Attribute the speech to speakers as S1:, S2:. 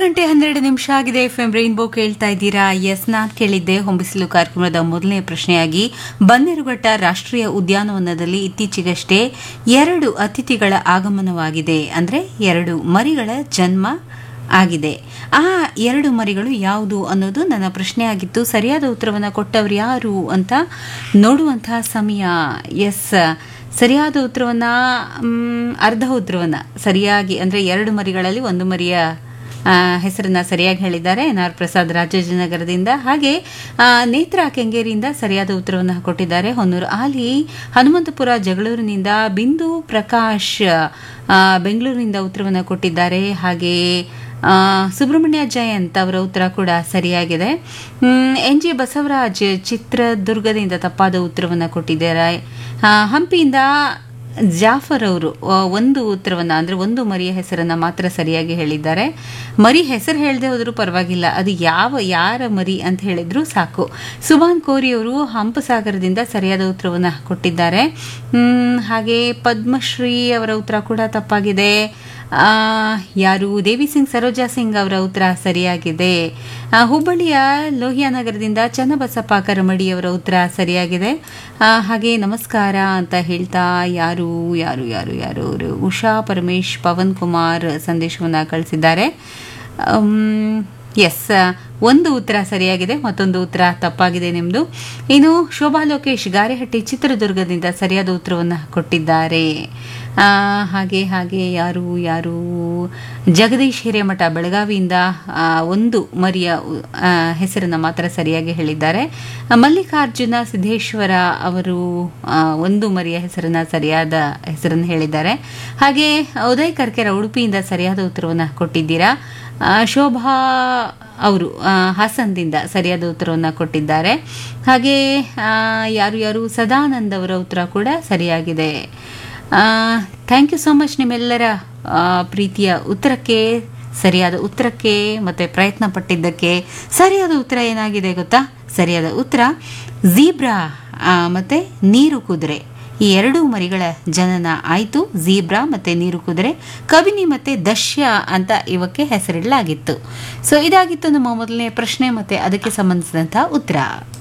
S1: ಗಂಟೆ ಹನ್ನೆರಡು ನಿಮಿಷ ಆಗಿದೆ ಎಫ್ ಎಂ ರೈನ್ಬೋ ಕೇಳ್ತಾ ಇದ್ದೀರಾ ಎಸ್ ನಾನ್ ಕೇಳಿದ್ದೆ ಹೊಂಬಿಸಿಲು ಕಾರ್ಯಕ್ರಮದ ಮೊದಲನೇ ಪ್ರಶ್ನೆಯಾಗಿ ಬನ್ನೇರುಘಟ್ಟ ರಾಷ್ಟ್ರೀಯ ಉದ್ಯಾನವನದಲ್ಲಿ ಇತ್ತೀಚೆಗಷ್ಟೇ ಎರಡು ಅತಿಥಿಗಳ ಆಗಮನವಾಗಿದೆ ಅಂದ್ರೆ ಎರಡು ಮರಿಗಳ ಜನ್ಮ ಆಗಿದೆ ಆ ಎರಡು ಮರಿಗಳು ಯಾವುದು ಅನ್ನೋದು ನನ್ನ ಪ್ರಶ್ನೆ ಆಗಿತ್ತು ಸರಿಯಾದ ಉತ್ತರವನ್ನು ಕೊಟ್ಟವರು ಯಾರು ಅಂತ ನೋಡುವಂತಹ ಸಮಯ ಎಸ್ ಸರಿಯಾದ ಉತ್ತರವನ್ನ ಮ್, ಅರ್ಧ ಉತ್ತರವನ್ನ ಸರಿಯಾಗಿ ಅಂದ್ರೆ ಎರಡು ಮರಿಗಳಲ್ಲಿ ಒಂದು ಮರಿಯ ಆ, ಹೆಸರನ್ನ ಸರಿಯಾಗಿ ಹೇಳಿದ್ದಾರೆ ಎನ್ ಆರ್ ಪ್ರಸಾದ್ ರಾಜಾಜಿನಗರದಿಂದ ಹಾಗೆ ಆ, ನೇತ್ರಾ ಕೆಂಗೇರಿಯಿಂದ ಸರಿಯಾದ ಉತ್ತರವನ್ನು ಕೊಟ್ಟಿದ್ದಾರೆ ಹೊನ್ನೂರು ಆಲಿ ಹನುಮಂತಪುರ ಜಗಳೂರಿನಿಂದ ಬಿಂದು ಪ್ರಕಾಶ್ ಆ, ಬೆಂಗಳೂರಿನಿಂದ ಉತ್ತರವನ್ನು ಕೊಟ್ಟಿದ್ದಾರೆ ಹಾಗೆ ಆ, ಸುಬ್ರಹ್ಮಣ್ಯ ಜಯಂತ್ ಅವರ ಉತ್ತರ ಕೂಡ ಸರಿಯಾಗಿದೆ ಮ್, ಎನ್ ಜಿ ಬಸವರಾಜ್ ಚಿತ್ರದುರ್ಗದಿಂದ ತಪ್ಪಾದ ಉತ್ತರವನ್ನು ಕೊಟ್ಟಿದ್ದಾರೆ ಆ, ಹಂಪಿಯಿಂದ ಜಾಫರ್ ಅವರು ಆ, ಒಂದು ಉತ್ತರವನ್ನ ಅಂದ್ರೆ ಒಂದು ಮರಿಯ ಹೆಸರನ್ನ ಮಾತ್ರ ಸರಿಯಾಗಿ ಹೇಳಿದ್ದಾರೆ ಮರಿ ಹೆಸರು ಹೇಳದೆ ಹೋದರೂ ಪರವಾಗಿಲ್ಲ ಅದು ಯಾವ ಯಾರ ಮರಿ ಅಂತ ಹೇಳಿದ್ರು ಸಾಕು ಸುಭಾನ್ ಕೋರಿ ಅವರು ಹಂಪಸಾಗರದಿಂದ ಸರಿಯಾದ ಉತ್ತರವನ್ನ ಕೊಟ್ಟಿದ್ದಾರೆ ಹ್ಮ್, ಹಾಗೆ ಪದ್ಮಶ್ರೀ ಅವರ ಉತ್ತರ ಕೂಡ ತಪ್ಪಾಗಿದೆ ಆ, ಯಾರು ದೇವಿ ಸಿಂಗ್ ಸರೋಜಾ ಸಿಂಗ್ ಅವರ ಉತ್ತರ ಸರಿಯಾಗಿದೆ ಆ, ಹುಬ್ಬಳ್ಳಿಯ ಲೋಹಿಯಾನಗರದಿಂದ ಚನ್ನಬಸಪ್ಪ ಕರಮಡಿ ಅವರ ಉತ್ತರ ಸರಿಯಾಗಿದೆ ಆ, ಹಾಗೆ ನಮಸ್ಕಾರ ಅಂತ ಹೇಳ್ತಾ ಯಾರು ಯಾರು ಯಾರು ಯಾರು ಅವರು ಉಷಾ ಪರಮೇಶ್ ಪವನ್ ಕುಮಾರ್ ಸಂದೇಶವನ್ನು ಕಳಿಸಿದ್ದಾರೆ ಎಸ್ ಒಂದು ಉತ್ತರ ಸರಿಯಾಗಿದೆ ಮತ್ತೊಂದು ಉತ್ತರ ತಪ್ಪಾಗಿದೆ ನಿಮ್ಮದು ಇನ್ನು ಶೋಭಾ ಲೋಕೇಶ್ ಗಾರೆಹಟ್ಟಿ ಚಿತ್ರದುರ್ಗದಿಂದ ಸರಿಯಾದ ಉತ್ತರವನ್ನು ಕೊಟ್ಟಿದ್ದಾರೆ ಆ, ಹಾಗೆ ಹಾಗೆ ಯಾರು ಯಾರು ಜಗದೀಶ್ ಹಿರೇಮಠ ಬೆಳಗಾವಿಯಿಂದ ಆ, ಒಂದು ಮರಿಯ ಆ, ಹೆಸರನ್ನು ಮಾತ್ರ ಸರಿಯಾಗಿ ಹೇಳಿದ್ದಾರೆ ಆ, ಮಲ್ಲಿಕಾರ್ಜುನ ಸಿದ್ದೇಶ್ವರ ಅವರು ಆ, ಒಂದು ಮರಿಯ ಹೆಸರನ್ನ ಸರಿಯಾದ ಹೆಸರನ್ನು ಹೇಳಿದ್ದಾರೆ ಹಾಗೆ ಉದಯ್ ಕರ್ಕೆರ ಉಡುಪಿಯಿಂದ ಸರಿಯಾದ ಉತ್ತರವನ್ನು ಕೊಟ್ಟಿದ್ದೀರಾ ಆ, ಶೋಭಾ ಅವರು ಆ, ಹಾಸನದಿಂದ ಸರಿಯಾದ ಉತ್ತರವನ್ನು ಕೊಟ್ಟಿದ್ದಾರೆ ಹಾಗೆ ಆ, ಯಾರು ಯಾರು ಸದಾನಂದ್ ಅವರ ಉತ್ತರ ಕೂಡ ಸರಿಯಾಗಿದೆ ಥ್ಯಾಂಕ್ ಯು ಸೋ ಮಚ್ ನಿಮ್ಮೆಲ್ಲರ ಆ, ಪ್ರೀತಿಯ ಉತ್ತರಕ್ಕೆ ಸರಿಯಾದ ಉತ್ತರಕ್ಕೆ ಮತ್ತೆ ಪ್ರಯತ್ನ ಪಟ್ಟಿದ್ದಕ್ಕೆ ಸರಿಯಾದ ಉತ್ತರ ಏನಾಗಿದೆ ಗೊತ್ತಾ ಸರಿಯಾದ ಉತ್ತರ ಝೀಬ್ರಾ ಆ, ಮತ್ತೆ ನೀರು ಕುದುರೆ ಈ ಎರಡೂ ಮರಿಗಳ ಜನನ ಆಯಿತು ಝೀಬ್ರಾ ಮತ್ತೆ ನೀರು ಕುದುರೆ ಕಬಿನಿ ಮತ್ತೆ ದಶ್ಯ ಅಂತ ಇವಕ್ಕೆ ಹೆಸರಿಡಲಾಗಿತ್ತು ಸೊ ಇದಾಗಿತ್ತು ನಮ್ಮ ಮೊದಲನೇ ಪ್ರಶ್ನೆ ಮತ್ತೆ ಅದಕ್ಕೆ ಸಂಬಂಧಿಸಿದಂತಹ ಉತ್ತರ